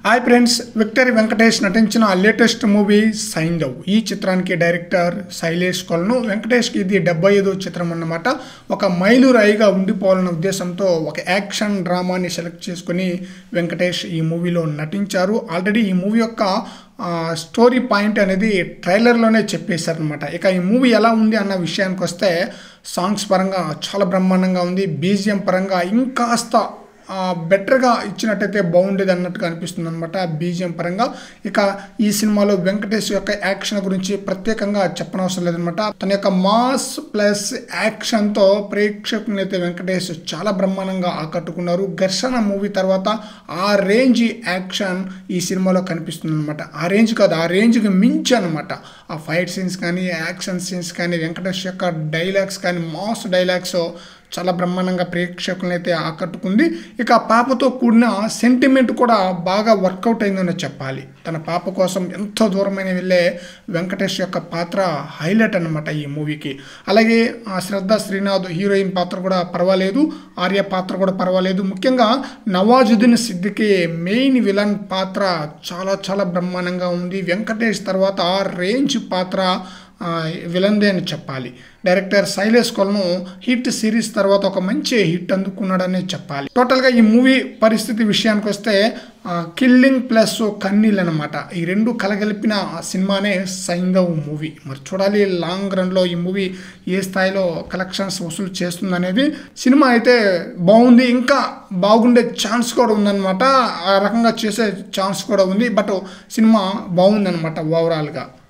hi friends victory Venkatesh నటించిన latest movie Saindhav ఈ చిత్రానికి డైరెక్టర్ శైలేష్ కొలను వెంకటేష్కి ఇది డెబ్బై ఐదో చిత్రం అన్నమాట ఒక మైలురాయిగా ఉండిపోవాలన్న ఉద్దేశంతో ఒక యాక్షన్ డ్రామాని సెలెక్ట్ చేసుకుని వెంకటేష్ ఈ మూవీలో నటించారు ఆల్రెడీ ఈ మూవీ యొక్క ఆ, స్టోరీ పాయింట్ అనేది ట్రైలర్లోనే చెప్పేశారనమాట ఇక ఈ మూవీ ఎలా ఉంది అన్న విషయానికి వస్తే సాంగ్స్ పరంగా చాలా బ్రహ్మాండంగా ఉంది బీజిఎం పరంగా ఇంకాస్త ఆ, బెటర్గా ఇచ్చినట్టయితే బాగుండేది అన్నట్టుగా అనిపిస్తుంది అనమాట బీజిఎం పరంగా ఇక ఈ సినిమాలో వెంకటేష్ యొక్క యాక్షన్ గురించి ప్రత్యేకంగా చెప్పనవసరం లేదనమాట తన యొక్క మాస్ ప్లస్ యాక్షన్తో ప్రేక్షకుని అయితే వెంకటేష్ చాలా బ్రహ్మాండంగా ఆకట్టుకున్నారు ఘర్షణ మూవీ తర్వాత ఆ రేంజ్ యాక్షన్ ఈ సినిమాలో కనిపిస్తుంది అనమాట ఆ రేంజ్ కాదు ఆ రేంజ్కి మించి అనమాట ఆ ఫైట్ సీన్స్ కానీ యాక్షన్ సీన్స్ కానీ వెంకటేష్ యొక్క డైలాగ్స్ కానీ మాస్ డైలాగ్స్ చాలా బ్రహ్మాండంగా ప్రేక్షకులను అయితే ఆకట్టుకుంది ఇక ఆ పాపతో కూడిన సెంటిమెంట్ కూడా బాగా వర్కౌట్ అయిందని చెప్పాలి తన పాప కోసం ఎంతో దూరమైన వెళ్ళే వెంకటేష్ యొక్క పాత్ర హైలైట్ అన్నమాట ఈ మూవీకి అలాగే ఆ శ్రద్ధ శ్రీనాథ్ హీరోయిన్ పాత్ర కూడా పర్వాలేదు ఆర్య పాత్ర కూడా పర్వాలేదు ముఖ్యంగా నవాజుద్దీన్ సిద్దికి మెయిన్ విలన్ పాత్ర చాలా చాలా బ్రహ్మాండంగా ఉంది వెంకటేష్ తర్వాత ఆ రేంజ్ పాత్ర ఆ, విలందే అని చెప్పాలి డైరెక్టర్ శైలేష్ కొలను హిట్ సిరీస్ తర్వాత ఒక మంచి హిట్ అందుకున్నాడని చెప్పాలి టోటల్గా ఈ మూవీ పరిస్థితి విషయానికి వస్తే కిల్లింగ్ ప్లస్ కన్నీళ్ళు అనమాట ఈ రెండు కలగలిపిన సినిమానే సైందవ్ మూవీ మరి చూడాలి లాంగ్ రన్లో ఈ మూవీ ఏ స్థాయిలో కలెక్షన్స్ వసూలు చేస్తుంది అనేది సినిమా అయితే బాగుంది ఇంకా బాగుండే ఛాన్స్ కూడా ఉందన్నమాట ఆ రకంగా చేసే ఛాన్స్ కూడా ఉంది బట్ సినిమా బాగుందన్నమాట ఓవరాల్గా